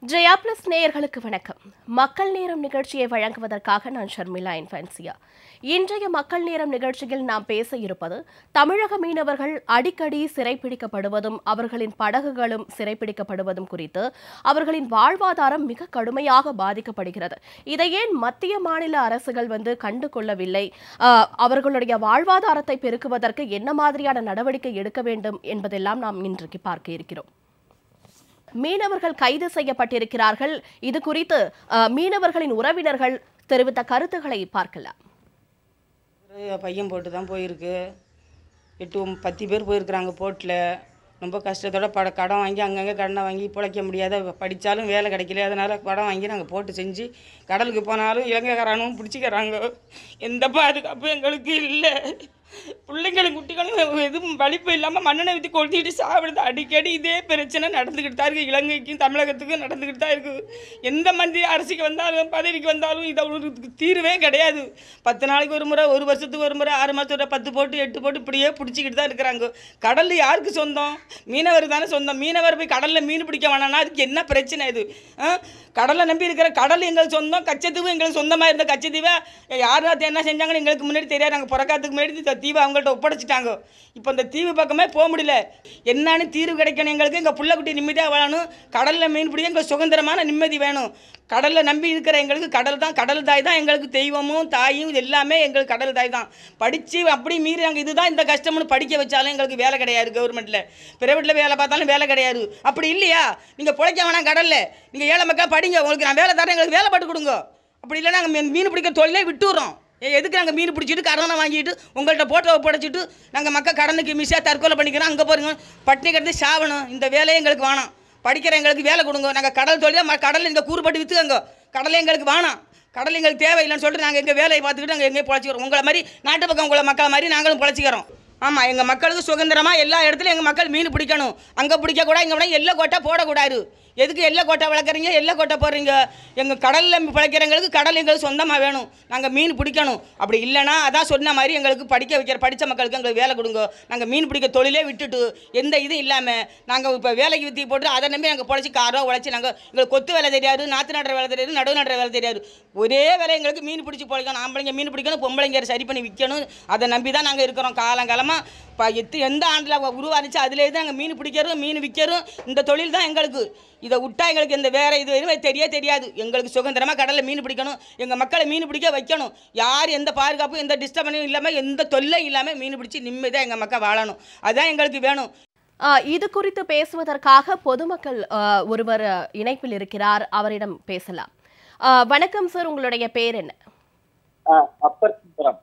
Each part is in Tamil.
ஜெயா பிளஸ் நேயர்களுக்கு வணக்கம் மக்கள் நேரம் நிகழ்ச்சியை வழங்குவதற்காக நான் ஷர்மிளா இன்ஃபான்சியா இன்றைய மக்கள் நேரம் நிகழ்ச்சியில் நாம் பேச இருப்பது தமிழக மீனவர்கள் அடிக்கடி சிறைப்பிடிக்கப்படுவதும் அவர்களின் படகுகளும் சிறைப்பிடிக்கப்படுவதும் குறித்து அவர்களின் வாழ்வாதாரம் மிக கடுமையாக பாதிக்கப்படுகிறது இதை ஏன் மத்திய மாநில அரசுகள் வந்து கண்டு கொள்ளவில்லை ஆஹ், அவர்களுடைய வாழ்வாதாரத்தை பெருக்குவதற்கு என்ன மாதிரியான நடவடிக்கை எடுக்க வேண்டும் என்பதெல்லாம் நாம் இன்றைக்கு பார்க்க இருக்கிறோம் மீனவர்கள் கைது செய்யப்பட்டிருக்கிறார்கள் இது குறித்து அஹ், மீனவர்களின் உறவினர்கள் தெரிவித்த கருத்துக்களை பார்க்கலாம் ஒரு பையன் போட்டு தான் போயிருக்கு எட்டு ஒம்- பத்து பேர் போயிருக்கிறாங்க போட்டில் ரொம்ப கஷ்டத்தோட பட கடன் வாங்கி அங்கங்கே கடனை வாங்கி பிழைக்க முடியாத படித்தாலும் வேலை கிடைக்கல அதனால் கடன் வாங்கி நாங்கள் போட்டு செஞ்சு கடலுக்கு போனாலும் இலங்கைக்காரனும் பிடிச்சிக்கிறாங்க எந்த பாதுகாப்பும் எங்களுக்கு இல்லை பிள்ளைங்களும் குட்டிகளும் எதுவும் வலிப்பு இல்லாமல் மண்ணெண்ணெய் ஊற்றி கொளுத்திட்டு சாப்பிடுது அடிக்கடி இதே பிரச்சனை நடந்துக்கிட்டு தான் இருக்குது இலங்கைக்கும் தமிழகத்துக்கும் நடந்துக்கிட்டு தான் இருக்குது எந்த மந்திரி அரசுக்கு வந்தாலும் பதவிக்கு வந்தாலும் இதை ஒரு தீர்வே கிடையாது பத்து நாளைக்கு ஒரு முறை ஒரு வருஷத்துக்கு ஒரு முறை ஆறு மாதத்தோட பத்து போட்டு எட்டு போட்டு இப்படியே பிடிச்சிக்கிட்டு தான் இருக்கிறாங்க கடல் யாருக்கு சொந்தம் மீனவர் தானே சொந்தம் மீனவர் போய் கடலில் மீன் பிடிக்க வேணாம்னா அதுக்கு என்ன பிரச்சனை இது ஆ? கடலை நம்பி இருக்கிற கடல் எங்களுக்கு சொந்தம் கச்சத்தீவு எங்களுக்கு சொந்தமாக இருந்த கச்சத்தீவை யார் அது என்ன செஞ்சாங்கன்னு எங்களுக்கு முன்னாடி தெரியாது நாங்கள் பிறக்காத்துக்கு முன்னாடி இந்த தீவை அவங்கள்ட்ட ஒப்படைச்சிட்டாங்க இப்போ இந்த தீவு பக்கமே போக முடியல என்னன்னு தீர்வு கிடைக்கணும் எங்களுக்கு எங்கள் புள்ளக்குட்டி நிம்மதியாக வாழணும் கடலில் மீன் பிடிக்க எங்களுக்கு சுதந்திரமான நிம்மதி வேணும் கடலில் நம்பி இருக்கிற எங்களுக்கு கடல் தான் கடல் தாய் தான் எங்களுக்கு தெய்வமும் தாயும் இது எல்லாமே எங்களுக்கு கடல் தாய் தான் படித்து அப்படி மீறி நாங்கள் இதுதான் இந்த கஷ்டம்னு படிக்க வச்சாலும் எங்களுக்கு வேலை கிடையாது கவர்மெண்ட்டில் பிரைவேட்டில் வேலை பார்த்தாலும் வேலை கிடையாது அப்படி இல்லையா நீங்கள் பிழைக்க வேணாம் கடலில் நீங்கள் ஏழை மக்கள் படிங்க உங்களுக்கு நான் வேலை தரேன் எங்களுக்கு வேலை பாட்டு கொடுங்க அப்படி இல்லைன்னா நாங்கள் மீன் மீன் பிடிக்க தொழிலே விட்டுறோம் ஏ, எதுக்கு நாங்கள் மீன் பிடிச்சிட்டு கடனை வாங்கிட்டு உங்கள்கிட்ட போட்டோ ஒப்படைச்சிட்டு நாங்கள் மக்கள் கடனுக்கு மிஸ்ஸாக தற்கொலை பண்ணிக்கிறோம் அங்கே போகிறோங்க பட்டினி கிடந்து சாவணும் இந்த வேலையே எங்களுக்கு வேணாம் படிக்கிற எங்களுக்கு வேலை கொடுங்க நாங்கள் கடல் தொழில் ம கடலில் இந்த கூறுபட்டு விற்றுக்கங்க கடலை எங்களுக்கு வேணாம் கடல் எங்களுக்கு தேவையில்லைன்னு சொல்லிட்டு நாங்கள் எங்கள் வேலையை பார்த்துக்கிட்டு நாங்கள் எங்கேயும் பொழைச்சிக்கிறோம் உங்களை மாதிரி நாட்டு பக்கம் உங்களை மக்களை மாதிரி நாங்களும் பொழைச்சிக்கிறோம் ஆமாம் எங்கள் மக்களுக்கு சுதந்திரமாக எல்லா இடத்துலையும் எங்கள் மக்கள் மீன் பிடிக்கணும் அங்கே பிடிக்கக்கூடாது இங்கே விட எல்லை கோட்டை போடக்கூடாது எதுக்கு எல்லை கோட்டை வளர்க்குறீங்க எல்லை கோட்டை போடுறீங்க எங்கள் கடலில் பிழைக்கிறவங்களுக்கு கடல் எங்களுக்கு சொந்தமாக வேணும் நாங்கள் மீன் பிடிக்கணும் அப்படி இல்லைன்னா அதான் சொன்ன மாதிரி எங்களுக்கு படிக்க வைக்கிற படித்த மக்களுக்கு எங்களுக்கு வேலை கொடுங்க நாங்கள் மீன் பிடிக்க தொழிலே விட்டுட்டு எந்த இதுவும் இல்லாமல் நாங்கள் இப்போ வேலைக்கு வித்தி போட்டு அதை நம்பி நாங்கள் பொழைச்சி காரோ உழைச்சி நாங்கள் எங்களுக்கு கொத்து வேலை தெரியாது நாற்று நடுற வேலை தெரியாது நடுவு நடுற வேலை தெரியாது ஒரே வேலை எங்களுக்கு மீன் பிடிச்சி பொழைக்கணும் ஆம்பளைங்க மீன் பிடிக்கணும் பொம்பளைங்க சரி பண்ணி விற்கணும் அதை நம்பி தான் நாங்கள் இருக்கிறோம் காலங்காலமாக இப்போ எத்து எந்த ஆண்டில் உருவானுச்சு அதிலே தான் நாங்கள் மீன் பிடிக்கிறோம் மீன் விற்கிறோம் இந்த தொழில் தான் எங்களுக்கு இதை விட்டா எங்களுக்கு இந்த வேற இது எதுவுமே தெரிய தெரியாது எங்களுக்கு சுதந்திரமாக கடலில் மீன் பிடிக்கணும் எங்கள் மக்களை மீன் பிடிக்க வைக்கணும் யார் எந்த பாதுகாப்பும் எந்த டிஸ்டர்பனும் இல்லாமல் எந்த தொல்லை இல்லாமல் மீன் பிடிச்சி நிம்மதியாக எங்கள் மக்கள் வாழணும் அதுதான் எங்களுக்கு வேணும் ஆஹ், இது குறித்து பேசுவதற்காக பொதுமக்கள் ஆஹ், ஒருவர் ஆஹ், இணைப்பில் இருக்கிறார் அவரிடம் பேசலாம் ஆஹ், வணக்கம் சார் உங்களுடைய பேர் என்ன ஆ, அப்பர் சுந்தரம்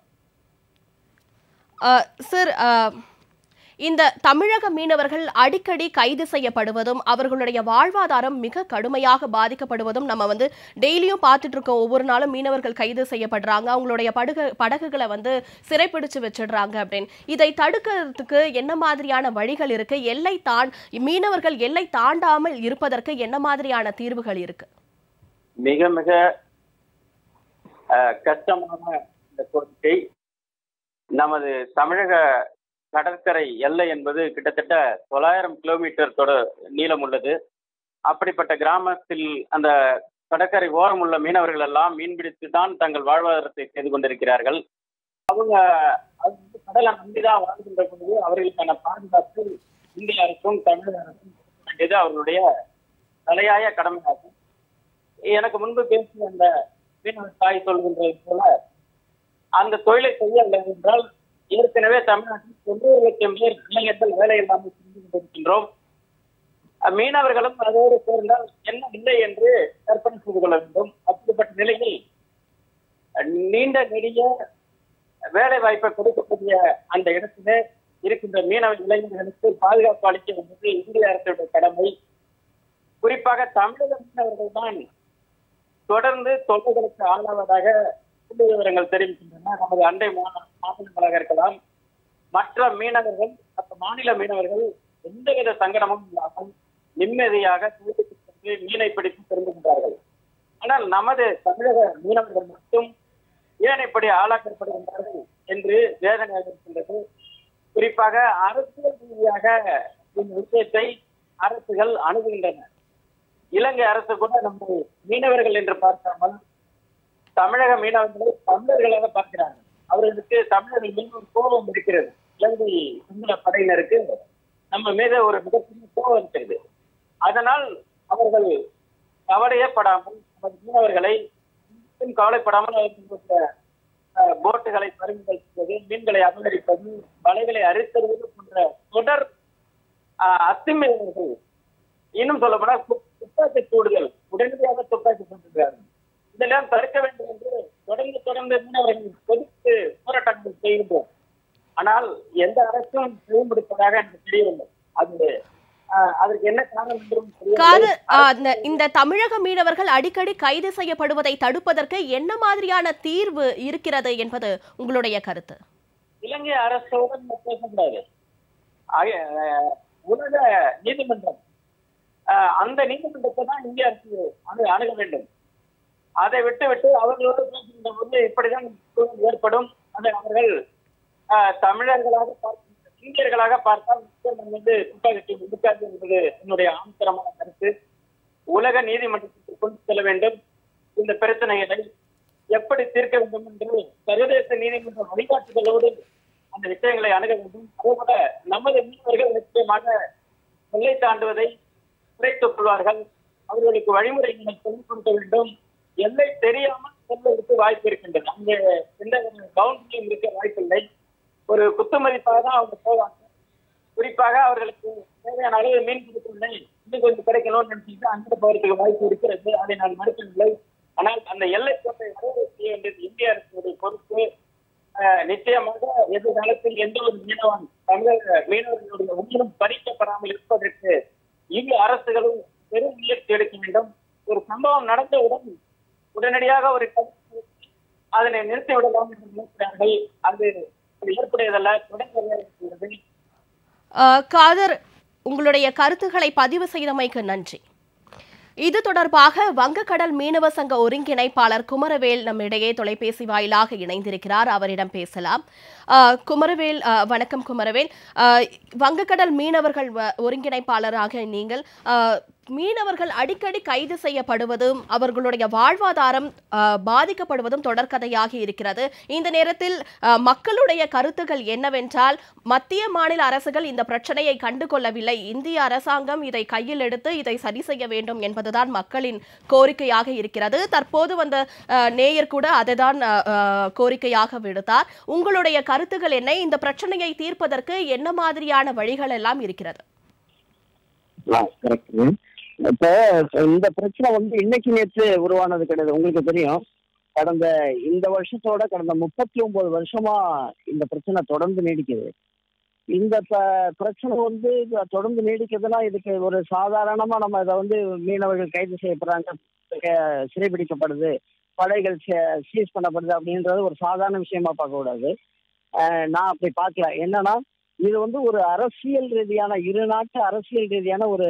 ஆஹ், சார் ஆஹ், இந்த தமிழக மீனவர்கள் அடிக்கடி கைது செய்யப்படுவதும் அவர்களுடைய வாழ்வாதாரம் மிக கடுமையாக பாதிக்கப்படுவதும் நம்ம வந்து டெய்லியும் பார்த்துட்டு இருக்கோம் ஒவ்வொரு நாளும் மீனவர்கள் கைது செய்யப்படுறாங்க அவங்களுடைய படகு படகுகளை வந்து சிறைப்பிடிச்சு வச்சிடுறாங்க அப்படின்னு இதை தடுக்கிறதுக்கு என்ன மாதிரியான வழிகள் இருக்கு எல்லை தான் மீனவர்கள் எல்லை தாண்டாமல் இருப்பதற்கு என்ன மாதிரியான தீர்வுகள் இருக்கு மிக மிக ஆ, கஷ்டமான இந்த கோரிக்கை நமது தமிழக கடற்கரை எல்லை என்பது கிட்டத்தட்ட தொள்ளாயிரம் கிலோமீட்டர் தொட நீளம் உள்ளது அப்படிப்பட்ட கிராமத்தில் அந்த கடற்கரை ஓரம் உள்ள மீனவர்கள் எல்லாம் மீன்பிடித்து தான் தங்கள் வாழ்வாதாரத்தை செய்து கொண்டிருக்கிறார்கள் அவங்க அது வந்து கடலை நம்பிதான் வாழ்கின்ற பொழுது அவர்களுக்கான பாதுகாப்பு இந்திய அரசும் தமிழக அரசும் கொடுக்க வேண்டியது அவர்களுடைய தலையாய கடமையாகும் எனக்கு முன்பு பேசிய அந்த மீனவர் தாய் சொல்கின்றது போல அந்த தொழிலை செய்யவில்லை என்றால் ஏற்கனவே தமிழ்நாட்டில் தொண்ணூறு லட்சம் பேர் இளைஞர்கள் வேலை இல்லாமல் சென்று கொண்டிருக்கின்றோம் அஹ் மீனவர்களும் அதோடு சேர்ந்தால் என்ன இல்லை என்று கற்பனை செய்து கொள்ள வேண்டும் அப்படிப்பட்ட நிலையில் அஹ் நீண்ட நெடிய வேலை வாய்ப்பை கொடுக்கக்கூடிய அந்த இடத்திலே இருக்கின்ற மீனவ இளைஞர்களுக்கு பாதுகாப்பு அளிக்க வேண்டியது இந்திய அரசுடைய கடமை குறிப்பாக தமிழக மீனவர்கள் தான் தொடர்ந்து தொல்லைகளுக்கு ஆளாவதாக புள்ளி விவரங்கள் தெரிவிக்கின்றன நமது அண்டை மா- மாநிலங்களாக இருக்கலாம் மற்ற மீனவர்கள் மற்ற மாநில மீனவர்கள் எந்தவித சங்கடமும் இல்லாமல் நிம்மதியாக தொழிலுக்கு சென்று மீனை பிடித்து திரும்புகின்றார்கள் ஆனால் நமது தமிழக மீனவர்கள் மட்டும் ஏன் இப்படி ஆளாக்கப்படுகின்றார்கள் என்று வேதனையாக இருக்கின்றது குறிப்பாக அரசியல் ரீதியாக இந்த விஷயத்தை அரசுகள் அணுகுகின்றன இலங்கை அரசு கூட நம்ம மீனவர்கள் என்று பார்க்காமல் தமிழக மீனவர்களை தமிழர்களாக பார்க்கிறார்கள் அவர்களுக்கு தமிழர்கள் மீது ஒரு கோபம் இருக்கிறது இலங்கை சிங்கள படையினருக்கு நம்ம மீது ஒரு மிகப்பெரிய கோபம் இருக்கிறது அதனால் அவர்கள் கவலையே படாமல் நமது மீனவர்களை இன்னும் கவலைப்படாமல் அவர்களுடைய அஹ், போட்டுகளை பறிமுதல் செய்வது மீன்களை அபகரிப்பது வலைகளை அறுத்தருவது போன்ற தொடர் அஹ், அத்துமீறல்கள் இன்னும் சொல்ல போனால் துப்பாக்கி சூடுதல் உடனடியாக துப்பாக்கி சூடுகிறார்கள் இதெல்லாம் தடுக்க வேண்டும் என்று தொடர்ந்து தொடர்ந்து மீனவர்கள் கொதித்து போராட்டங்கள் செய்கின்றோம் ஆனால் எந்த அரசும் செயல்படுத்ததாக எனக்கு தெரியவில்லை அது ஆஹ், அதற்கு என்ன காரணம் என்றும் காது தெரியவில்லை ஆ, இந்த- இந்த தமிழக மீனவர்கள் அடிக்கடி கைது செய்யப்படுவதை தடுப்பதற்கு என்ன மாதிரியான தீர்வு இருக்கிறது என்பது உங்களுடைய கருத்து இலங்கை அரசோடு நம்ம பேசக்கூடாது ஆக- ஆஹ், உலக நீதிமன்றம் ஆஹ், அந்த நீதிமன்றத்தை தான் இந்திய அரசு அணு அணுக வேண்டும் அதை விட்டு விட்டு அவர்களோடு பேசுகின்ற போது இப்படிதான் சூழல் ஏற்படும் அதை அவர்கள் ஆஹ், தமிழர்களாக பார்க்கின்ற இந்தியர்களாக பார்த்தால் நிச்சயம் நம்ம வந்து துப்பாக்கி இருக்காது என்பது என்னுடைய ஆந்திரமான கருத்து உலக நீதிமன்றத்திற்கு கொண்டு செல்ல வேண்டும் இந்த பிரச்சனைகளை எப்படி தீர்க்க வேண்டும் என்று சர்வதேச நீதிமன்ற வழிகாட்டுதலோடு அந்த விஷயங்களை அணுக வேண்டும் அதேபோல நமது மீனவர்கள் நிச்சயமாக எல்லை தாண்டுவதை குறைத்துக் கொள்வார்கள் அவர்களுக்கு வழிமுறைகளை சொல்லிக் கொடுக்க வேண்டும் எல்லை தெரியாமல் செல்வதற்கு வாய்ப்பு இருக்கின்றது அங்கே எந்த ஒரு பவுண்டரியும் இருக்க வாய்ப்பில்லை ஒரு குத்துமதிப்பாக தான் அவங்க போவாங்க குறிப்பாக அவர்களுக்கு தேவையான அளவு மீன் கொடுக்கவில்லை இன்னும் கொஞ்சம் கிடைக்கணும்னு நினைச்சிட்டு அங்கே போறதுக்கு வாய்ப்பு இருக்கிறது அதை நான் மறுக்கவில்லை ஆனால் அந்த எல்லை கோட்டை வரவு செய்ய வேண்டியது இந்திய அரசுடைய பொறுப்பு அஹ், நிச்சயமாக எதிர்காலத்தில் எந்த ஒரு மீனவன் தமிழக மீனவர்களுடைய உயிரும் பறிக்கப்படாமல் இருப்பதற்கு இரு அரசுகளும் பெரும் முயற்சி எடுக்க வேண்டும் ஒரு சம்பவம் நடந்தவுடன் உடனடியாக ஒரு கருத்து அதனை நிறுத்தி விடலாம் என்று நினைக்கிறார்கள் அது அது ஏற்புடையதல்ல தொடர்ந்து இருக்கிறது ஆ, காதர் உங்களுடைய கருத்துக்களை பதிவு செய்தமைக்கு நன்றி இது தொடர்பாக வங்கக்கடல் மீனவ சங்க ஒருங்கிணைப்பாளர் குமரவேல் நம்மிடையே தொலைபேசி வாயிலாக இணைந்திருக்கிறார் அவரிடம் பேசலாம் ஆ, குமரவேல் ஆ, வணக்கம் குமரவேல் ஆ, வங்கக்கடல் மீனவர்கள் வ- ஒருங்கிணைப்பாளராக நீங்கள் ஆ, மீனவர்கள் அடிக்கடி கைது செய்யப்படுவதும் அவர்களுடைய வாழ்வாதாரம் ஆ, பாதிக்கப்படுவதும் தொடர்கதையாகி இருக்கிறது இந்த நேரத்தில் ஆ, மக்களுடைய கருத்துக்கள் என்னவென்றால் மத்திய மாநில அரசுகள் இந்த பிரச்சனையை கண்டுகொள்ளவில்லை இந்திய அரசாங்கம் இதை கையில் எடுத்து இதை சரி செய்ய வேண்டும் என்பதுதான் மக்களின் கோரிக்கையாக இருக்கிறது தற்போது வந்த ஆ, நேயர் கூட அதைதான் ஆ, ஆ, கோரிக்கையாக விடுத்தார் உங்களுடைய கருத்துக்கள் என்ன இந்த பிரச்சனையை தீர்ப்பதற்கு என்ன மாதிரியான வழிகள் எல்லாம் இருக்கிறது கரெக்ட் இப்போ இந்த பிரச்சனை வந்து இன்னைக்கு நேற்று உருவானது கிடையாது உங்களுக்கு தெரியும் கடந்த இந்த வருஷத்தோட கடந்த முப்பத்தி ஒன்பது வருஷமா இந்த பிரச்சனை தொடர்ந்து நீடிக்குது இந்த ப- பிரச்சனை வந்து இது தொடர்ந்து நீடிக்குதுன்னா இதுக்கு ஒரு சாதாரணமா நம்ம இதை வந்து மீனவர்கள் கைது செய்யப்படுறாங்க க- சிறைபிடிக்கப்படுது படைகள் சீஸ் பண்ணப்படுது அப்படின்றது ஒரு சாதாரண விஷயமா பார்க்க கூடாது அஹ் நான் அப்படி பார்க்கல என்னன்னா இது வந்து ஒரு அரசியல் ரீதியான இரு நாட்டு அரசியல் ரீதியான ஒரு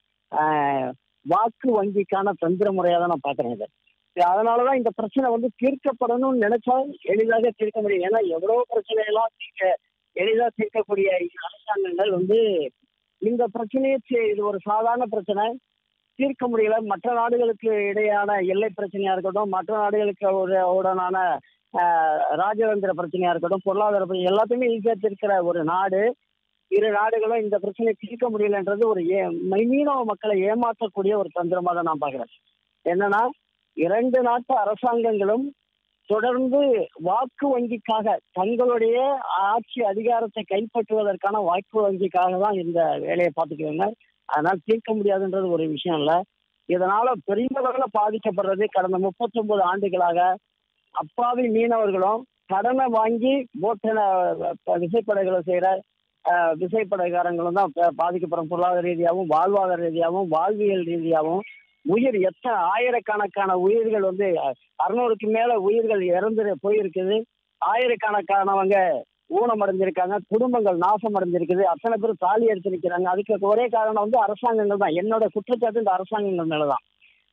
ஆஹ், வாக்கு வங்கிக்கான தந்திர முறையாக தான் நான் பார்க்குறேன் இதை இது அதனாலதான் இந்த பிரச்சனை வந்து தீர்க்கப்படணும்னு நினைச்சால் எளிதாக தீர்க்க முடியும் ஏன்னா எவ்வளோ பிரச்சனையெல்லாம் தீர்க்க எளிதாக தீர்க்கக்கூடிய இந்த அரசாங்கங்கள் வந்து இந்த பிரச்சனையை தீ- இது ஒரு சாதாரண பிரச்சனை தீர்க்க முடியல மற்ற நாடுகளுக்கு இடையான எல்லை பிரச்சனையா இருக்கட்டும் மற்ற நாடுகளுக்கு ஒரு உடனான ஆஹ், ராஜதந்திர பிரச்சனையா இருக்கட்டும் பொருளாதார பிரச்சனை எல்லாத்தையுமே ஈஸியா தீர்க்கிற ஒரு நாடு இரு நாடுகளும் இந்த பிரச்சனையை தீர்க்க முடியலன்றது ஒரு ஏ மீனவ மக்களை ஏமாற்றக்கூடிய ஒரு தந்திரமாக தான் நான் பார்க்குறேன் என்னன்னா இரண்டு நாட்டு அரசாங்கங்களும் தொடர்ந்து வாக்கு வங்கிக்காக தங்களுடைய ஆட்சி அதிகாரத்தை கைப்பற்றுவதற்கான வாக்கு வங்கிக்காக தான் இந்த வேலையை பார்த்துக்கிறாங்க அதனால் தீர்க்க முடியாதுன்றது ஒரு விஷயம் இல்லை இதனால பெரிய அளவில் பாதிக்கப்படுறது கடந்த முப்பத்தொன்பது ஆண்டுகளாக அப்பாவி மீனவர்களும் கடனை வாங்கி போட்டின விசைப்படைகளை செய்கிற விசைப்படைக்காரங்களும் தான் பா- பாதிக்கப்படும் பொருளாதார ரீதியாகவும் வாழ்வாதார ரீதியாகவும் வாழ்வியல் ரீதியாகவும் உயிர் எத்தனை ஆயிரக்கணக்கான உயிர்கள் வந்து அறுநூறுக்கு மேல உயிர்கள் இறந்து போயிருக்குது ஆயிரக்கணக்கானவங்க ஊனம் அடைஞ்சிருக்காங்க குடும்பங்கள் நாசம் அடைஞ்சிருக்குது அத்தனை பேர் தாலி எடுத்து நிற்கிறாங்க அதுக்கு ஒரே காரணம் வந்து அரசாங்கங்கள் தான் என்னோட குற்றச்சாட்டு இந்த அரசாங்கங்கள் மேலதான்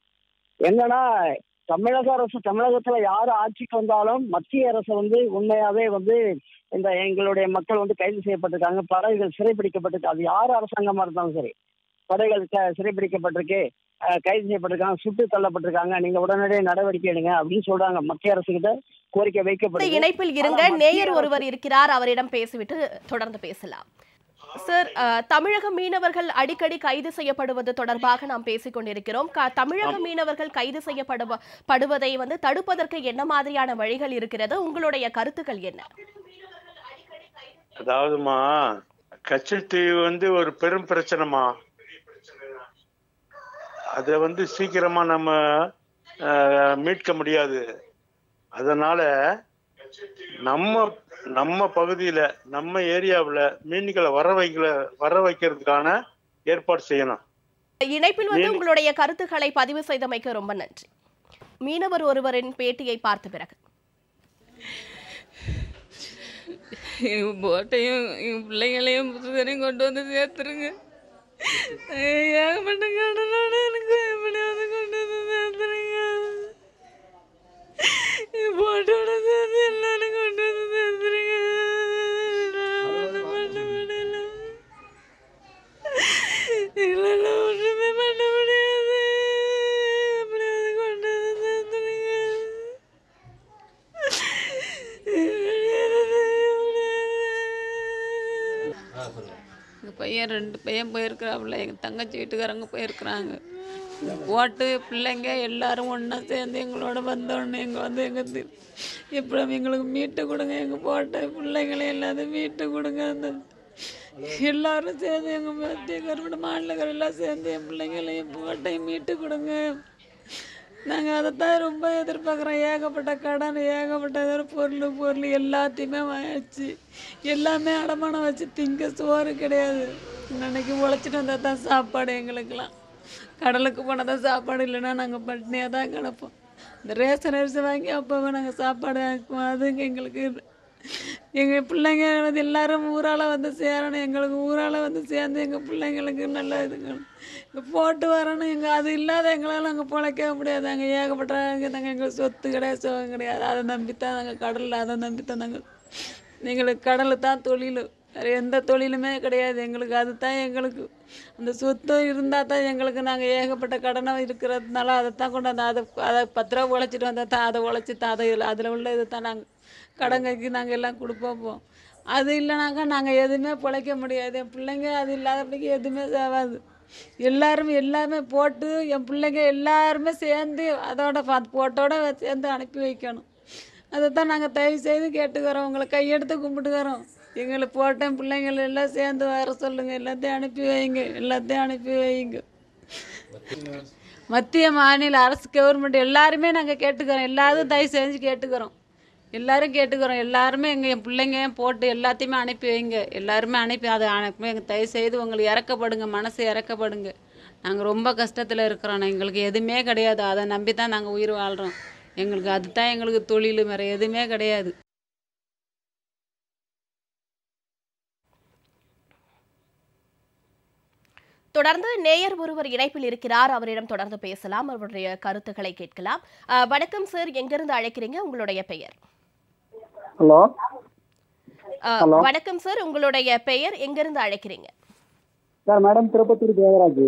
என்னன்னா தமிழக அரசு தமிழகத்துல யார் ஆட்சிக்கு வந்தாலும் மத்திய அரசு வந்து உண்மையாவே வந்து இந்த எங்களுடைய மக்கள் வந்து கைது செய்யப்பட்டிருக்காங்க படைகள் சிறைப்பிடிக்கப்பட்டிருக்கு அது யார் அரசாங்கமா இருந்தாலும் சரி படைகள் க- சிறைப்பிடிக்கப்பட்டிருக்கு அஹ், கைது செய்யப்பட்டிருக்காங்க சுட்டு தள்ளப்பட்டிருக்காங்க நீங்க உடனடியாக நடவடிக்கை எடுங்க அப்படின்னு சொல்றாங்க மத்திய அரசு கிட்ட கோரிக்கை இந்த வைக்கப்படுது இணைப்பில் இருங்க ஆனா மத்திய நேயர் அரசு- ஒருவர் இருக்கிறார் அவரிடம் பேசிவிட்டு தொடர்ந்து பேசலாம் சார் அஹ், தமிழக மீனவர்கள் அடிக்கடி கைது செய்யப்படுவது தொடர்பாக நாம் பேசிக் கொண்டிருக்கிறோம் க- தமிழக மீனவர்கள் கைது செய்யப்படுவ படுவதை வந்து தடுப்பதற்கு என்ன மாதிரியான வழிகள் இருக்கிறது உங்களுடைய கருத்துக்கள் என்ன அதாவதுமா கச்சத்தீவு வந்து ஒரு பெரும் பிரச்சனைமா அதை வந்து சீக்கிரமா நம்ம அஹ், மீட்க முடியாது அதனால நம்ம நம்ம பகுதியில நம்ம ஏரியாவுல மீன்களை வர வைக்கல வர வைக்கிறதுக்கான ஏற்பாடு செய்யணும் இணைப்பில் வந்து மீன்- உங்களுடைய கருத்துக்களை பதிவு செய்தமைக்கு ரொம்ப நன்றி மீனவர் ஒருவரின் பேட்டியை பார்த்த பிறகு எங்கள் போட்டையும் எங்கள் பிள்ளைங்களையும் புதுசனையும் கொண்டு வந்து சேர்த்துருங்க ஏகப்பட்ட கடனோட எனக்கு எப்படியாவது கொண்டு வந்து சேர்த்துருங்க என் போட்டோட சேர்த்து எல்லாரும் கொண்டு வந்து சேர்த்துருங்க நான் ஒண்ணும் பண்ண முடியல இல்லைன்னா ஒன்றுமே பண்ண முடியாது எப்படியாவது கொண்டு வந்து சேர்த்துருங்க எங்கள் பையன் ரெண்டு பையன் போயிருக்கிறாப்புல எங்கள் தங்கச்சி வீட்டுக்காரங்க போயிருக்கிறாங்க ஓட்டு பிள்ளைங்க எல்லாரும் ஒன்றா சேர்ந்து எங்களோட வந்தோடனே எங்கள் வந்து எங்கள் இப்போ எங்களுக்கு மீட்டு கொடுங்க எங்கள் போட்ட பிள்ளைங்களை எல்லாத்தையும் மீட்டு கொடுங்க அந்த எல்லாரும் சேர்ந்து எங்கள் மத்திய கருவிட மாநிலங்கள் எல்லாம் சேர்ந்து என் பிள்ளைங்களையும் போட்டையும் மீட்டு கொடுங்க நாங்கள் அதைத்தான் ரொம்ப எதிர்பார்க்குறோம் ஏகப்பட்ட கடன் ஏகப்பட்ட ஏதோ பொருள் பொருள் எல்லாத்தையுமே வாங்கிச்சு எல்லாமே அடமானம் வச்சு திங்க சோறு கிடையாது இன்னைக்கு உழைச்சிட்டு வந்தால் தான் சாப்பாடு எங்களுக்கெல்லாம் கடலுக்கு போனால் தான் சாப்பாடு இல்லைன்னா நாங்கள் பட்டினியாக தான் கிடப்போம் இந்த ரேஷன் அரிசி வாங்கி அப்போவே நாங்கள் சாப்பாடு ஆக்குவோம் அதுங்க எங்களுக்கு எங்கள் பிள்ளைங்க வந்து எல்லாரும் ஊரால் வந்து சேரணும் எங்களுக்கு ஊரால் வந்து சேர்ந்து எங்கள் பிள்ளைங்களுக்கு நல்ல இதுங்க இங்க போட்டு வரணும் எங்கள் அது இல்லாத எங்களால் அங்கே பிழைக்க முடியாது அங்கே ஏகப்பட்ட நாங்கள் எங்களுக்கு சொத்து கிடையாது சுகம் கிடையாது அதை நம்பித்தான் நாங்கள் கடலில் அதை நம்பித்தான் நாங்கள் எங்களுக்கு கடல் தான் தொழில் வேறு எந்த தொழிலுமே கிடையாது எங்களுக்கு அதுதான் எங்களுக்கு அந்த சொத்து இருந்தால் தான் எங்களுக்கு நாங்கள் ஏகப்பட்ட கடனை இருக்கிறதுனால அதை தான் கொண்டு வந்து அதை அதை பத்து ரூபா உழைச்சிட்டு வந்தால் தான் அதை உழைச்சி தான் அதை அதில் உள்ள இதை தான் நாங்கள் கடங்கைக்கு நாங்கள் எல்லாம் கொடுப்போம் போம் அது இல்லைனாக்கா நாங்கள் எதுவுமே பிழைக்க முடியாது என் பிள்ளைங்க அது இல்லாதபடிக்கு எதுவுமே சேவாது எல்லாரும் எல்லாமே போட்டு என் பிள்ளைங்க எல்லாருமே சேர்ந்து அதோட பா- போட்டோட வ- சேர்ந்து அனுப்பி வைக்கணும் அதை தான் நாங்கள் தயவு செய்து கேட்டுக்கிறோம் உங்களை கையெடுத்து கும்பிட்டுக்கிறோம் எங்களை போட்டேன் பிள்ளைங்கள் எல்லாம் சேர்ந்து வர சொல்லுங்கள் எல்லாத்தையும் அனுப்பி வைங்க எல்லாத்தையும் அனுப்பி வைங்க மத்திய மாநில அரசு கவர்மெண்ட் எல்லாருமே நாங்கள் கேட்டுக்கிறோம் எல்லாரும் தயவு செஞ்சு கேட்டுக்கிறோம் எல்லாரும் கேட்டுக்கிறோம் எல்லாருமே எங்கள் என் பிள்ளைங்க போட்டு எல்லாத்தையுமே அனுப்பி வைங்க எல்லாருமே அனுப்பி அதை அனுப்பி எங்கள் தயவு செய்து உங்களுக்கு இறக்கப்படுங்க மனசு இறக்கப்படுங்க நாங்கள் ரொம்ப கஷ்டத்தில் இருக்கிறோம் எங்களுக்கு எதுவுமே கிடையாது அதை நம்பி தான் நாங்கள் உயிர் வாழ்கிறோம் எங்களுக்கு அதுதான் எங்களுக்கு தொழில் வேறு எதுவுமே கிடையாது தொடர்ந்து நேயர் ஒருவர் இணைப்பில் இருக்கிறார் அவரிடம் தொடர்ந்து பேசலாம் அவருடைய கருத்துக்களை கேட்கலாம் அஹ், வணக்கம் சார் எங்கிருந்து அழைக்கிறீங்க உங்களுடைய பெயர் ஹலோ அஹ், Hello. வணக்கம் சார் உங்களுடைய பெயர் எங்கிருந்து அழைக்கிறீங்க சார் மேடம் திருப்பத்தூர் தேவராஜ்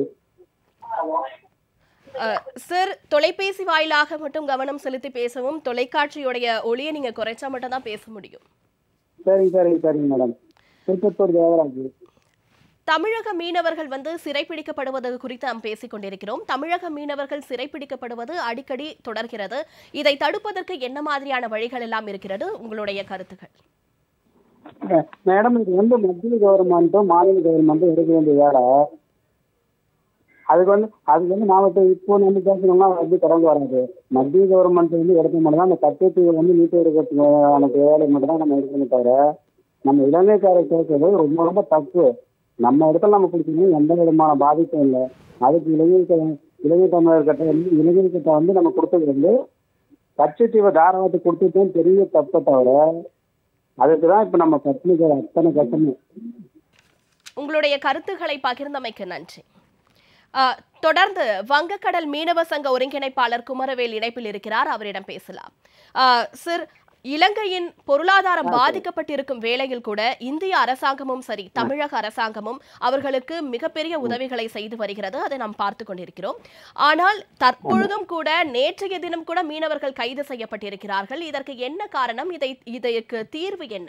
அஹ், சார் தொலைபேசி வாயிலாக மட்டும் கவனம் செலுத்தி பேசவும் தொலைக்காட்சியுடைய ஒளியை நீங்க குறைச்சா மட்டும் தான் பேச முடியும் சரிங்க சரிங்க சரிங்க மேடம் திருப்பத்தூர் தேவராஜ் தமிழக மீனவர்கள் வந்து சிறைப்பிடிக்கப்படுவது குறித்து நாம் பேசிக் கொண்டிருக்கிறோம் தமிழக மீனவர்கள் சிறைப்பிடிக்கப்படுவது அடிக்கடி தொடர்கிறது இதை தடுப்பதற்கு என்ன மாதிரியான வழிகள் எல்லாம் இருக்கிறது உங்களுடைய கருத்துக்கள் மேடம் இது வந்து மத்திய கவர்மெண்ட்டும் மாநில கவர்மெண்ட்டும் எடுக்க வேண்டிய வேலை அதுக்கு வந்து அதுக்கு வந்து நான் வந்து இப்போ நம்ம பேசணும்னா வந்து தொடர்ந்து வராது மத்திய கவர்மெண்ட் வந்து எடுக்க மட்டும் தான் அந்த கட்டத்தில் வந்து நீட்டு எடுக்கிறதுக்கான வேலை மட்டும் தான் நம்ம எடுக்கணும் தவிர நம்ம இலங்கைக்காரர் கேட்கறது ரொம்ப ரொம்ப தப்பு நம்ம இடத்துல நம்ம பிடிக்கணும் எந்த விதமான பாதிப்பும் இல்லை அதுக்கு இலங்கை இலங்கை தமிழர்கிட்ட வந்து இலங்கை கிட்ட வந்து நம்ம கொடுத்தது வந்து கட்சித்தீவை தாராளத்துக்கு கொடுத்துட்டோம் பெரிய தப்பை தவிர அதுக்கு தான் இப்போ நம்ம பத்னிக்கிற அத்தனை கஷ்டமும் உங்களுடைய கருத்துக்களை பகிர்ந்தமைக்கு நன்றி அஹ், தொடர்ந்து வங்கக்கடல் மீனவ சங்க ஒருங்கிணைப்பாளர் குமரவேல் இணைப்பில் இருக்கிறார் அவரிடம் பேசலாம் அஹ், சார் இலங்கையின் பொருளாதாரம் பாதிக்கப்பட்டிருக்கும் வேளையில் கூட இந்திய அரசாங்கமும் சரி தமிழக அரசாங்கமும் அவர்களுக்கு மிகப்பெரிய உதவிகளை செய்து வருகிறது அதை நாம் பார்த்து கொண்டிருக்கிறோம் ஆனால் தற்பொழுதும் கூட நேற்றைய தினம் கூட மீனவர்கள் கைது செய்யப்பட்டிருக்கிறார்கள் இதற்கு என்ன காரணம் இதை இதற்கு தீர்வு என்ன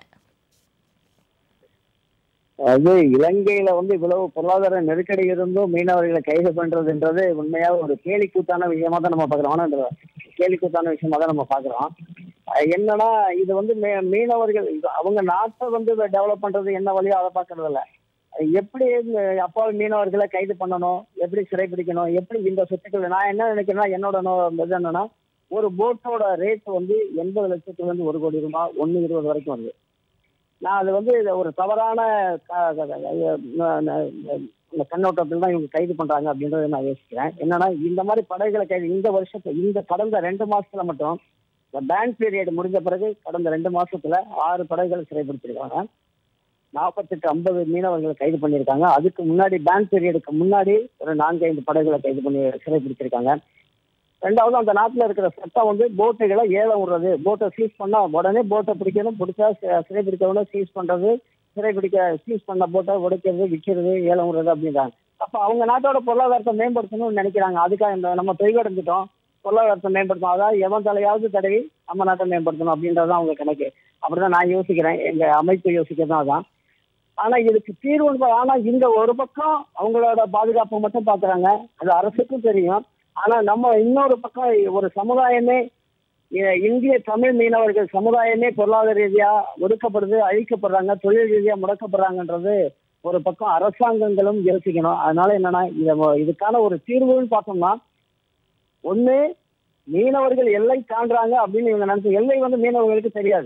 அது இலங்கையில வந்து இவ்வளவு பொருளாதார நெருக்கடி இருந்தும் மீனவர்களை கைது பண்றதுன்றது உண்மையா ஒரு கேலிக்கூத்தான விஷயமா தான் நம்ம பாக்குறோம் ஆனா இந்த கேலிக்கூத்தான விஷயமா தான் நம்ம பாக்குறோம் அஹ் என்னன்னா இது வந்து மீ- மீனவர்கள் இது அவங்க நாட்டை வந்து டெவலப் பண்றது என்ன வழியோ அதை பாக்குறது இல்ல எப்படி இந்த அப்பாவி மீனவர்களை கைது பண்ணணும் எப்படி சிறைப்பிடிக்கணும் எப்படி இந்த சொத்துக்கள் நான் என்ன நினைக்கிறேன்னா என்னோட நோ- இது என்னன்னா ஒரு போட்டோட ரேட் வந்து எண்பது லட்சத்துல இருந்து ஒரு கோடி ரூபாய் ஒன்னு இருபது வரைக்கும் வருது நான் அது வந்து இதை ஒரு தவறான க- க- க- ந- ந- இந்த கண்ணோட்டத்தில் தான் இவங்க கைது பண்றாங்க அப்படின்றத நான் யோசிக்கிறேன் என்னன்னா இந்த மாதிரி படகுகளை கைது இந்த வருஷத்துல இந்த கடந்த ரெண்டு மாசத்துல மட்டும் இந்த பேன் பீரியட் முடிஞ்ச பிறகு கடந்த ரெண்டு மாசத்துல ஆறு படகுகளை சிறைப்படுத்திருக்காங்க நாற்பத்தெட்டு ஐம்பது மீனவர்களை கைது பண்ணியிருக்காங்க அதுக்கு முன்னாடி பேன் பீரியடுக்கு முன்னாடி ஒரு நான்கு ஐந்து படகுகளை கைது பண்ணி சிறைப்பிடிச்சிருக்காங்க ரெண்டாவது அந்த நாட்டில் இருக்கிற சட்டம் வந்து போட்டுகளை ஏலம் விடுறது போட்டை சீஸ் பண்ணா உடனே போட்டை பிடிக்கணும் பிடிச்சா சி- சிறைப்பிடிக்கணும் சீஸ் பண்றது சிறைப்பிடிக்க சீஸ் பண்ண போட்டை உடைக்கிறது விற்கிறது ஏலம் விடுறது அப்படின்றாங்க அப்போ அவங்க நாட்டோட பொருளாதாரத்தை மேம்படுத்தணும்னு நினைக்கிறாங்க அதுக்காக இந்த நம்ம தொய்வடைஞ்சிட்டோம் பொருளாதாரத்தை மேம்படுத்தணும் அதாவது எவன் தலையாவது தடவி நம்ம நாட்டை மேம்படுத்தணும் அப்படின்றதான் அவங்க கணக்கு அப்படிதான் நான் யோசிக்கிறேன் எங்க அமைப்பு யோசிக்கிறதும் அதான் ஆனா இதுக்கு தீர்வு என்பது- ஆனா இந்த ஒரு பக்கம் அவங்களோட பாதுகாப்பை மட்டும் பாக்குறாங்க அது அரசுக்கும் தெரியும் ஆனா நம்ம இன்னொரு பக்கம் ஒரு சமுதாயமே இ- இந்திய தமிழ் மீனவர்கள் சமுதாயமே பொருளாதார ரீதியா ஒடுக்கப்படுது அழிக்கப்படுறாங்க தொழில் ரீதியா முடக்கப்படுறாங்கன்றது ஒரு பக்கம் அரசாங்கங்களும் யோசிக்கணும் அதனால என்னன்னா இத ம- இதுக்கான ஒரு தீர்வுன்னு பார்த்தோம்னா ஒண்ணு மீனவர்கள் எல்லை தாண்டுறாங்க அப்படின்னு இவங்க நினைச்ச எல்லை வந்து மீனவர்களுக்கு தெரியாது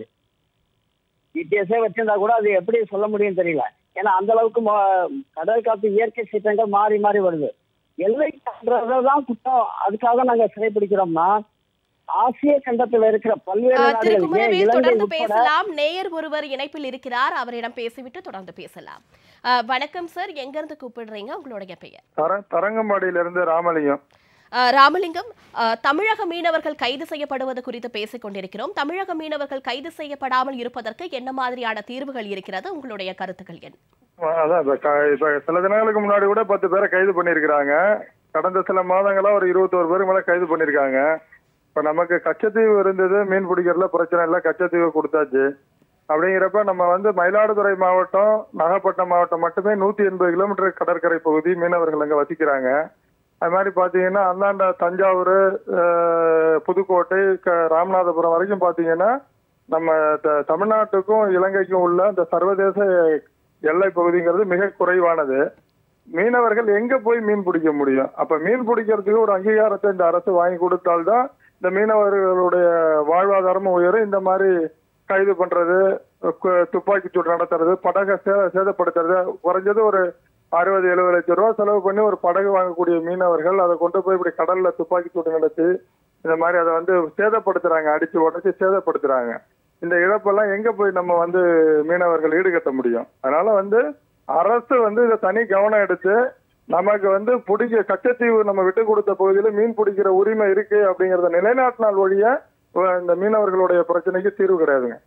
ஜிபிஎஸ்ஏ வச்சிருந்தா கூட அது எப்படி சொல்ல முடியும் தெரியல ஏன்னா அந்த அளவுக்கு ம- கடல் காப்பு இயற்கை சீற்றங்கள் மாறி மாறி வருது எல்லை தாண்டுறதுதான் குற்றம் அதுக்காக நாங்க சிறைப்பிடிக்கிறோம்னா ஆசிய கண்டத்துல இருக்கிற பல்வேறு அஹ், திரு நாடுகள் ஏன் குமரவேல் இலங்கை தொடர்ந்து உட்பட பேசலாம் நேயர் ஒருவர் இணைப்பில் இருக்கிறார் அவரிடம் பேசிவிட்டு தொடர்ந்து பேசலாம் அஹ், வணக்கம் சார் எங்க இருந்து கூப்பிடுறீங்க உங்களுடைய பெயர் தர தரங்கம்பாடியிலிருந்து ராமலிங்கம் அஹ், ராமலிங்கம் அஹ், தமிழக மீனவர்கள் கைது செய்யப்படுவது குறித்து பேசிக் கொண்டிருக்கிறோம் தமிழக மீனவர்கள் கைது செய்யப்படாமல் இருப்பதற்கு என்ன மாதிரியான தீர்வுகள் இருக்கிறது உங்களுடைய கருத்துக்கள் என்ன அதான் இப்ப க- இப்ப சில தினங்களுக்கு முன்னாடி கூட பத்து பேரை கைது பண்ணியிருக்கிறாங்க கடந்த சில மாதங்களா ஒரு இருபத்தோரு பேருக்கு மேல கைது பண்ணியிருக்காங்க இப்ப நமக்கு கச்சத்தீவு இருந்தது மீன் பிடிக்கிறதுல பிரச்சனை இல்லை கச்சத்தீவு கொடுத்தாச்சு அப்படிங்கிறப்ப நம்ம வந்து மயிலாடுதுறை மாவட்டம் நாகப்பட்டினம் மாவட்டம் மட்டுமே நூத்தி எண்பது கிலோமீட்டர் கடற்கரை பகுதி மீனவர்கள் அங்க வசிக்கிறாங்க அது மாதிரி பாத்தீங்கன்னா அந்தாண்ட தஞ்சாவூர் அஹ், புதுக்கோட்டை க- ராமநாதபுரம் வரைக்கும் பாத்தீங்கன்னா நம்ம த- தமிழ்நாட்டுக்கும் இலங்கைக்கும் உள்ள இந்த சர்வதேச எல்லை பகுதிங்கிறது மிக குறைவானது மீனவர்கள் எங்க போய் மீன் பிடிக்க முடியும் அப்ப மீன் பிடிக்கிறதுக்கு ஒரு அங்கீகாரத்தை இந்த அரசு வாங்கி கொடுத்தால்தான் இந்த மீனவர்களுடைய வாழ்வாதாரமும் உயரும் இந்த மாதிரி கைது பண்றது கு- துப்பாக்கி சூடு நடத்துறது படகை சே சேதப்படுத்துறது குறைஞ்சது ஒரு அறுபது எழுபது லட்சம் ரூபா செலவு பண்ணி ஒரு படகு வாங்கக்கூடிய மீனவர்கள் அதை கொண்டு போய் இப்படி கடல்ல துப்பாக்கி சூடு நடத்தி இந்த மாதிரி அதை வந்து சேதப்படுத்துறாங்க அடிச்சு உடச்சி சேதப்படுத்துறாங்க இந்த இழப்பெல்லாம் எங்க போய் நம்ம வந்து மீனவர்கள் ஈடுகட்ட முடியும் அதனால வந்து அரசு வந்து இதை தனி கவனம் எடுத்து நமக்கு வந்து பிடிக்க கச்சத்தீவு நம்ம விட்டு கொடுத்த பகுதியில மீன் பிடிக்கிற உரிமை இருக்கு அப்படிங்கறத நிலைநாட்டினால் ஒழிய அஹ், இந்த மீனவர்களுடைய பிரச்சனைக்கு தீர்வு கிடையாதுங்க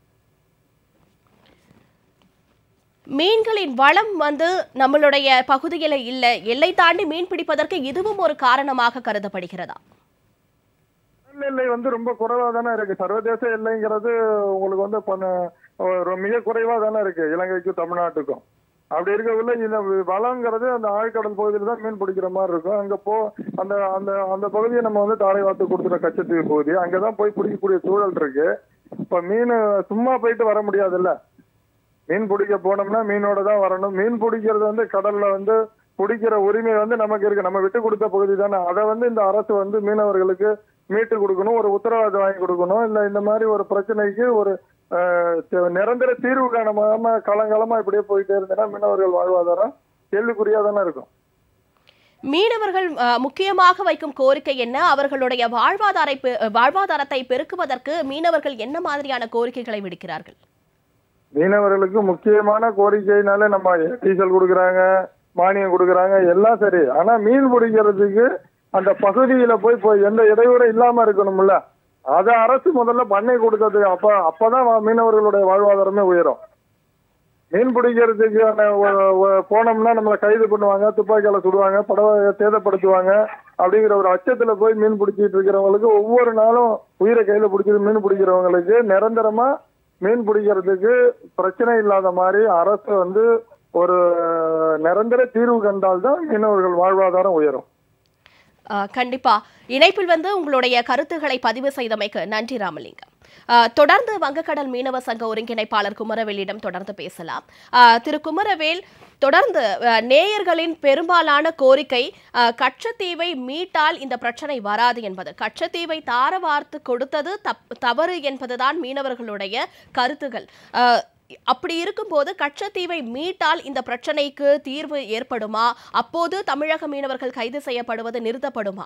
மீன்களின் வளம் வந்து நம்மளுடைய பகுதியில் இல்ல எல்லை தாண்டி மீன் பிடிப்பதற்கு இதுவும் ஒரு காரணமாக கருதப்படுகிறதா கடல் எல்லை வந்து ரொம்ப குறைவா தானே இருக்கு சர்வதேச எல்லைங்கிறது உங்களுக்கு வந்து பண்ண- ஒரு மிக குறைவா தானே இருக்கு இலங்கைக்கும் தமிழ்நாட்டுக்கும் அப்படி இருக்கக்குள்ள இந்த வளங்கிறது அந்த ஆழ்கடல் பகுதியில தான் மீன் பிடிக்கிற மாதிரி இருக்கும் அங்க போ அந்த அந்த அந்த பகுதியை நம்ம வந்து தாரை வார்த்து கொடுத்துற கச்சத்தீவு பகுதி அங்கதான் போய் பிடிக்கக்கூடிய சூழல் இருக்கு இப்ப மீன் சும்மா போயிட்டு வர முடியாதுல்ல மீன் பிடிக்க போனோம்னா மீனோட தான் வரணும் மீன் பிடிக்கிறது வந்து கடல்ல வந்து பிடிக்கிற உரிமை வந்து நமக்கு இருக்கு நம்ம விட்டு கொடுத்த பகுதி தானே அதை வந்து இந்த அரசு வந்து மீனவர்களுக்கு மீட்டு கொடுக்கணும் ஒரு உத்தரவாதம் வாங்கி கொடுக்கணும் இல்ல இந்த மாதிரி ஒரு பிரச்சனைக்கு ஒரு அஹ், தி- நிரந்தர தீர்வு காணாம காலங்காலமா இப்படியே போயிட்டே இருந்தேன்னா மீனவர்கள் வாழ்வாதாரம் கேள்விக்குறியா தானே இருக்கும் மீனவர்கள் அஹ், முக்கியமாக வைக்கும் கோரிக்கை என்ன அவர்களுடைய வாழ்வாதாரை பெ- வாழ்வாதாரத்தை பெருக்குவதற்கு மீனவர்கள் என்ன மாதிரியான கோரிக்கைகளை விடுக்கிறார்கள் மீனவர்களுக்கு முக்கியமான கோரிக்கைனாலே நம்ம டீசல் கொடுக்குறாங்க மானியம் கொடுக்குறாங்க எல்லாம் சரி ஆனா மீன் பிடிக்கிறதுக்கு அந்த பகுதியில போய் போய் எந்த இடையூறும் இல்லாம இருக்கணும்ல அதை அரசு முதல்ல பண்ணி கொடுத்தது அப்ப அப்பதான் வா- மீனவர்களுடைய வாழ்வாதாரமே உயரும் மீன் பிடிக்கிறதுக்கு அந்த ஒ- ஒ- போனோம்னா நம்மளை கைது பண்ணுவாங்க துப்பாக்கியால சுடுவாங்க படவை சேதப்படுத்துவாங்க அப்படிங்கிற ஒரு அச்சத்துல போய் மீன் பிடிச்சிட்டு இருக்கிறவங்களுக்கு ஒவ்வொரு நாளும் உயிரை கையில பிடிச்சிட்டு மீன் பிடிக்கிறவங்களுக்கு நிரந்தரமா மீன் பிடிக்கிறதுக்கு பிரச்சனை இல்லாத மாதிரி அரசு வந்து ஒரு நிரந்தர தீர்வு கண்டால்தான் மீனவர்கள் வாழ்வாதாரம் உயரும் ஆ, கண்டிப்பா இணைப்பில் வந்து உங்களுடைய கருத்துக்களை பதிவு செய்தமைக்கு நன்றி ராமலிங்கம் ஆ, தொடர்ந்து வங்கக்கடல் மீனவ சங்க ஒருங்கிணைப்பாளர் குமரவேலிடம் தொடர்ந்து பேசலாம் ஆ, திரு குமரவேல் தொடர்ந்து ஆ, நேயர்களின் பெரும்பாலான கோரிக்கை ஆ, கச்சத்தீவை மீட்டால் இந்த பிரச்சனை வராது என்பது கச்சத்தீவை தார வார்த்து கொடுத்தது தப் தவறு என்பதுதான் மீனவர்களுடைய கருத்துகள் ஆ, அப்படி இருக்கும்போது கச்சத்தீவை மீட்டால் இந்த பிரச்சனைக்கு தீர்வு ஏற்படுமா அப்போது தமிழக மீனவர்கள் கைது செய்யப்படுவது நிறுத்தப்படுமா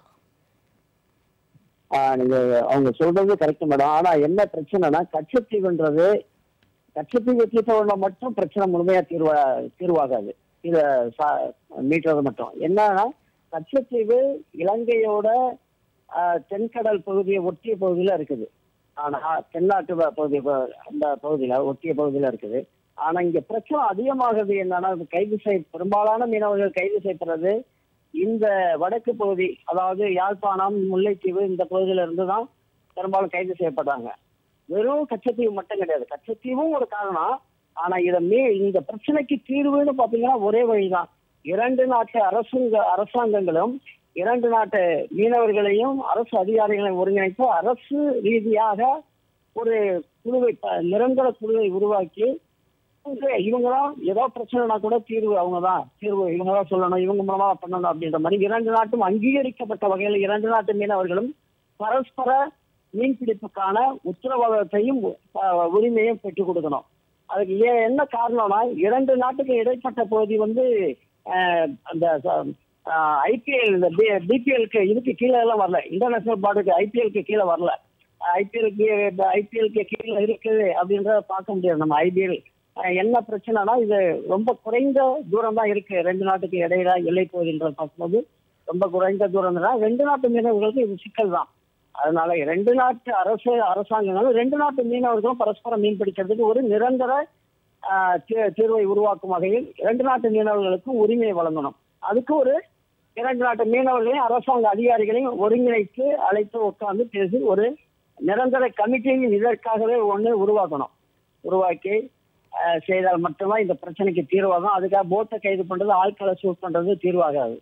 ஆஹ் நீங்க அவங்க சொல்றது கரெக்ட் மேடம் ஆனா என்ன பிரச்சனைனா கச்சத்தீவுன்றது கச்சத்தீவு தீர்த்தவன மட்டும் பிரச்சனை முழுமையா தீர்வா தீர்வாகாது இத சா- மீட்டுறது மட்டும் என்னன்னா கச்சத்தீவு இலங்கையோட ஆஹ், தென்கடல் பகுதியை ஒட்டிய பகுதியில இருக்குது ஆனா தென்னாட்டு ப- பகுதி ப- அந்த பகுதியில ஒட்டிய பகுதியில இருக்குது ஆனா இங்க பிரச்சனை அதிகமாகுது என்னன்னா இது கைது செய் பெரும்பாலான மீனவர்கள் கைது செய்யப்படுறது இந்த வடக்கு பகுதி அதாவது யாழ்ப்பாணம் முல்லைத்தீவு இந்த பகுதியில இருந்து தான் பெரும்பாலும் கைது செய்யப்படுறாங்க வெறும் கச்சத்தீவு மட்டும் கிடையாது கச்சத்தீவும் ஒரு காரணம் ஆனா இத மீ இந்த பிரச்சனைக்கு தீர்வுன்னு பாத்தீங்கன்னா ஒரே வழிதான் இரண்டு நாட்டு அரசுங்க அரசாங்கங்களும் இரண்டு நாட்டு மீனவர்களையும் அரசு அதிகாரிகளையும் ஒருங்கிணைத்து அரசு ரீதியாக ஒரு குழுவை ப- நிரந்தர குழுவை உருவாக்கி இவங்க தான் ஏதோ பிரச்சனைனா கூட தீர்வு அவங்க தான் தீர்வு இவங்க தான் சொல்லணும் இவங்க மூலமா பண்ணணும் அப்படின்ற மாதிரி இரண்டு நாட்டும் அங்கீகரிக்கப்பட்ட வகையில் இரண்டு நாட்டு மீனவர்களும் பரஸ்பர மீன்பிடிப்புக்கான உத்தரவாதத்தையும் அஹ், உரிமையும் பெற்றுக் கொடுக்கணும் அதுக்கு ஏன் என்ன காரணம்னா இரண்டு நாட்டுக்கு இடைப்பட்ட பகுதி வந்து அஹ், அந்த ஐபிஎல் இந்த பிபிஎலுக்கு இதுக்கு கீழே எல்லாம் வரல இன்டர்நேஷனல் பார்டுக்கு ஐபிஎலுக்கு கீழே வரல ஐபிஎலுக்கு ஐபிஎலுக்கு கீழே இருக்குது அப்படின்றத பார்க்க முடியாது நம்ம ஐபிஎல் என்ன பிரச்சனைனா இது ரொம்ப குறைந்த தூரம் தான் இருக்கு ரெண்டு நாட்டுக்கு இடையில எல்லை பகுதின்றத பார்க்கும்போது ரொம்ப குறைந்த தூரம் தான் ரெண்டு நாட்டு மீனவர்களுக்கு இது சிக்கல் தான் அதனால ரெண்டு நாட்டு அரசு அரசாங்கங்களும் ரெண்டு நாட்டு மீனவர்களும் பரஸ்பரம் மீன் பிடிக்கிறதுக்கு ஒரு நிரந்தர ஆஹ், தீ- தீர்வை உருவாக்கும் வகையில் இரண்டு நாட்டு மீனவர்களுக்கும் உரிமையை வழங்கணும் அதுக்கு ஒரு இரண்டு நாட்டு மீனவர்களையும் அரசாங்க அதிகாரிகளையும் ஒருங்கிணைத்து அழைத்து உட்கார்ந்து பேசி ஒரு நிரந்தர கமிட்டியும் இதற்காகவே ஒன்று உருவாக்கணும் உருவாக்கி ஆஹ், செய்தால் மட்டும்தான் இந்த பிரச்சனைக்கு தீர்வாகும் அதுக்காக போட்டை கைது பண்றது ஆட்களை சூட் பண்றது தீர்வாகாது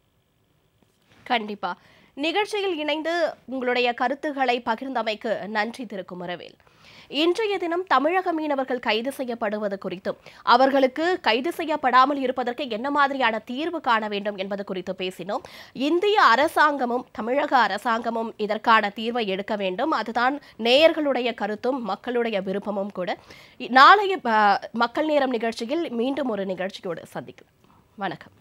கண்டிப்பா நிகழ்ச்சியில் இணைந்து உங்களுடைய கருத்துக்களை பகிர்ந்தமைக்கு நன்றி திரு குமரவேல் இன்றைய தினம் தமிழக மீனவர்கள் கைது செய்யப்படுவது குறித்தும் அவர்களுக்கு கைது செய்யப்படாமல் இருப்பதற்கு என்ன மாதிரியான தீர்வு காண வேண்டும் என்பது குறித்து பேசினோம் இந்திய அரசாங்கமும் தமிழக அரசாங்கமும் இதற்கான தீர்வை எடுக்க வேண்டும் அதுதான் நேயர்களுடைய கருத்தும் மக்களுடைய விருப்பமும் கூட நாளைய அஹ், மக்கள் நேரம் நிகழ்ச்சியில் மீண்டும் ஒரு நிகழ்ச்சியோடு சந்திக்கலாம் வணக்கம்